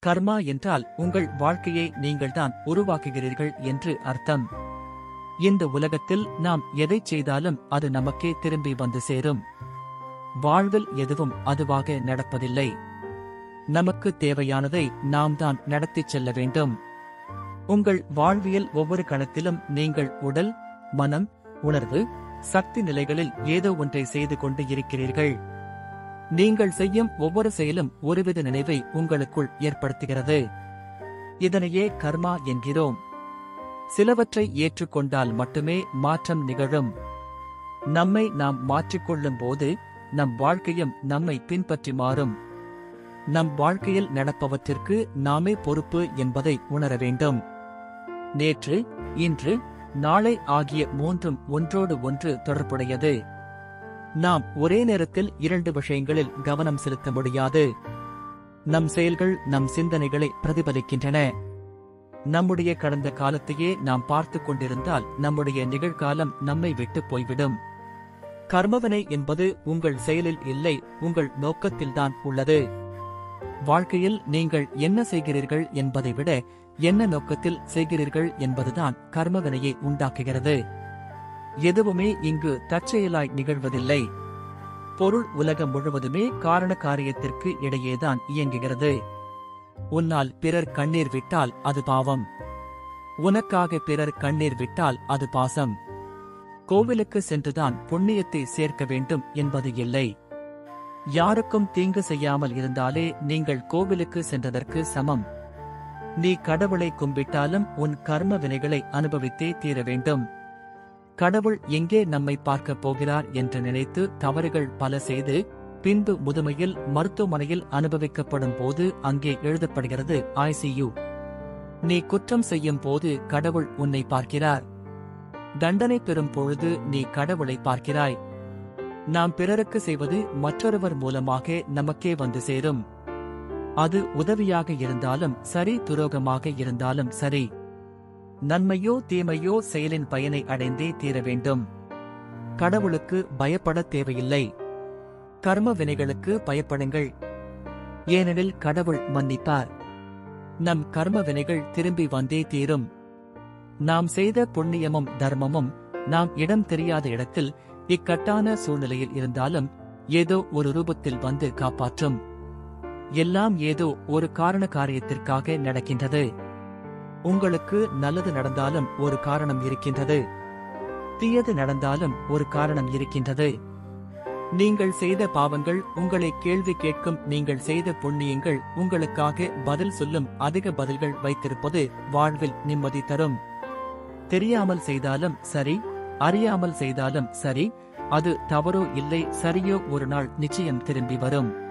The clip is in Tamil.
கர்மா என்றால் உங்கள் வாழ்க்கையை நீங்கள்தான் உருவாக்குகிறீர்கள் என்று அர்த்தம் இந்த உலகத்தில் நாம் எதைச் செய்தாலும் அது நமக்கே திரும்பி வந்து சேரும் வாழ்வில் எதுவும் அதுவாக நடப்பதில்லை நமக்கு தேவையானதை நாம் தான் நடத்திச் செல்ல வேண்டும் உங்கள் வாழ்வியல் ஒவ்வொரு கணத்திலும் நீங்கள் உடல் மனம் உணர்வு சக்தி நிலைகளில் ஏதோ ஒன்றை செய்து கொண்டு இருக்கிறீர்கள் நீங்கள் செய்யும் ஒவ்வொரு செயலும் ஒருவித நினைவை உங்களுக்குள் ஏற்படுத்துகிறது இதனையே கர்மா என்கிறோம் சிலவற்றை ஏற்றுக்கொண்டால் மட்டுமே மாற்றம் நிகழும் நம்மை நாம் மாற்றிக்கொள்ளும் போது நம் வாழ்க்கையும் நம்மை பின்பற்றி மாறும் நம் வாழ்க்கையில் நடப்பவற்றிற்கு நாமே பொறுப்பு என்பதை உணர வேண்டும் நேற்று இன்று நாளை ஆகிய மூன்றும் ஒன்றோடு ஒன்று தொடர்புடையது நாம் ஒரே நேரத்தில் இரண்டு விஷயங்களில் கவனம் செலுத்த முடியாது நம் செயல்கள் நம் சிந்தனைகளை பிரதிபலிக்கின்றன நம்முடைய கடந்த காலத்தையே நாம் பார்த்துக் கொண்டிருந்தால் நம்முடைய நிகழ்காலம் நம்மை விட்டு போய்விடும் கர்மவினை என்பது உங்கள் செயலில் இல்லை உங்கள் நோக்கத்தில்தான் உள்ளது வாழ்க்கையில் நீங்கள் என்ன செய்கிறீர்கள் என்பதை விட என்ன நோக்கத்தில் செய்கிறீர்கள் என்பதுதான் கர்மவினையை உண்டாக்குகிறது எதுவுமே இங்கு தற்செயலாய் நிகழ்வதில்லை பொருள் உலகம் முழுவதுமே காரண காரியத்திற்கு இடையேதான் இயங்குகிறது உன்னால் பிறர் கண்ணீர் விட்டால் அது பாவம் உனக்காக பிறர் கண்ணீர் விட்டால் அது பாசம் கோவிலுக்கு சென்றுதான் புண்ணியத்தை சேர்க்க வேண்டும் என்பது இல்லை யாருக்கும் தீங்கு செய்யாமல் இருந்தாலே நீங்கள் கோவிலுக்கு சென்றதற்கு சமம் நீ கடவுளை கும்பிட்டாலும் உன் கர்ம வினைகளை அனுபவித்தே தீர வேண்டும் கடவுள் எங்கே நம்மை பார்க்கப் போகிறார் என்று நினைத்து தவறுகள் பல செய்து பின்பு முதுமையில் மருத்துவமனையில் அனுபவிக்கப்படும் போது அங்கே எழுதப்படுகிறது ஐசியு நீ குற்றம் செய்யும் போது கடவுள் உன்னை பார்க்கிறார் தண்டனை பெறும் பொழுது நீ கடவுளை பார்க்கிறாய் நாம் பிறருக்கு செய்வது மற்றொருவர் மூலமாக நமக்கே வந்து சேரும் அது உதவியாக இருந்தாலும் சரி துரோகமாக இருந்தாலும் சரி நன்மையோ தீமையோ செயலின் பயனை அடைந்தே தீர வேண்டும் கடவுளுக்கு பயப்பட தேவையில்லை கர்ம வினைகளுக்கு பயப்படுங்கள் ஏனெனில் கடவுள் மன்னிப்பார் நம் கர்ம வினைகள் திரும்பி வந்தே தீரும் நாம் செய்த புண்ணியமும் தர்மமும் நாம் இடம் தெரியாத இடத்தில் இக்கட்டான சூழ்நிலையில் இருந்தாலும் ஏதோ ஒரு ரூபத்தில் வந்து காப்பாற்றும் எல்லாம் ஏதோ ஒரு காரண காரியத்திற்காக நடக்கின்றது உங்களுக்கு நல்லது நடந்தாலும் ஒரு காரணம் இருக்கின்றது தீயது நடந்தாலும் ஒரு காரணம் இருக்கின்றது நீங்கள் செய்த பாவங்கள் உங்களை கேள்வி கேட்கும் நீங்கள் செய்த புண்ணியங்கள் உங்களுக்காக பதில் சொல்லும் அதிக பதில்கள் வைத்திருப்பது வாழ்வில் நிம்மதி தரும் தெரியாமல் செய்தாலும் சரி அறியாமல் செய்தாலும் சரி அது தவறோ இல்லை சரியோ ஒரு நாள் நிச்சயம் திரும்பி வரும்